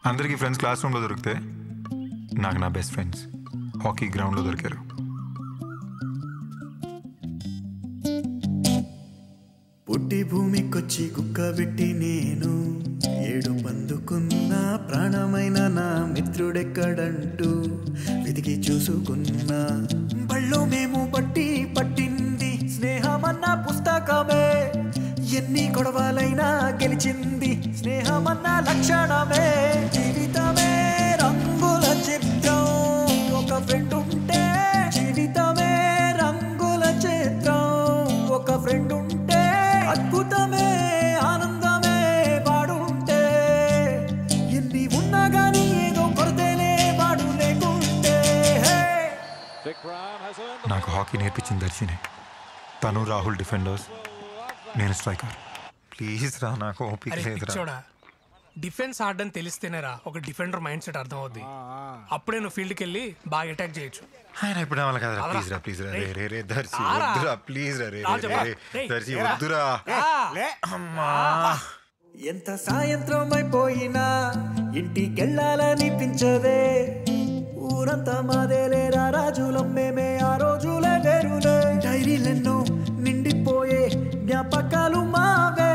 అందరికీ friends class రూమ్లో దొరికితే నాకు నా బెస్ట్ ఫ్రెండ్స్ హాకీ గ్రౌండ్లో దొరికారు పుట్టి భూమికొచ్చి కుక్క పెట్టి నేను ఏడు పందుకున్న ప్రాణమైన నా మిత్రుడెక్కడంటూ వెతికి చూసుకున్నా బళ్ళో మేము బట్టి పట్టింది స్నేహమన్న పుస్తకమే ఎన్ని గొడవలైనా గెలిచింది స్నేహమన్న లక్షణమే జీవితమే రంగుల చిత్రం ఒక ఫ్రెండ్ ఉంటే జీవితమే రంగుల చిత్రం ఒక ఫ్రెండ్ ఉంటే అద్భుతమే ఆనందమే వాడుంటే ఎన్ని ఉన్నా గానీ ఏదో కొరతేనే వాడు లేకుంటే హే నాకు హాకీ నేర్పించిన దర్శినే తను రాహుల్ డిఫెండర్స్ నేను స్ట్రైకర్ ప్లీజ్ రా నాకు ఓపిక అరే లేదురా పిచ్చోడా డిఫెన్స్ ఆడడం తెలిస్తేనేరా ఒక డిఫెండర్ మైండ్ సెట్ అర్థం అవుద్ది అప్పుడే నువ్వు ఫీల్డ్కి వెళ్ళి బాగా అటాక్ చేయొచ్చు ఆయన ఇప్పుడు ఏమన్నా కదరా రారా. ప్లీజ్ రా ప్లీజ్ రా రే రే రే దర్శి రారా. వద్దురా ప్లీజ్ రా రే రా రే, చెప్పరా. రే రేయ్. దర్శి వద్దురా అమ్మా ఎంత సాయంత్రం అయిపోయినా ఇంటికెళ్ళాలనిపించదే ఊరంతా మాదేలేరా రాజులం మేమే ఆ రోజులే వేరులే డైరీలెన్నో నిండిపోయే జ్ఞాపకాలు మావే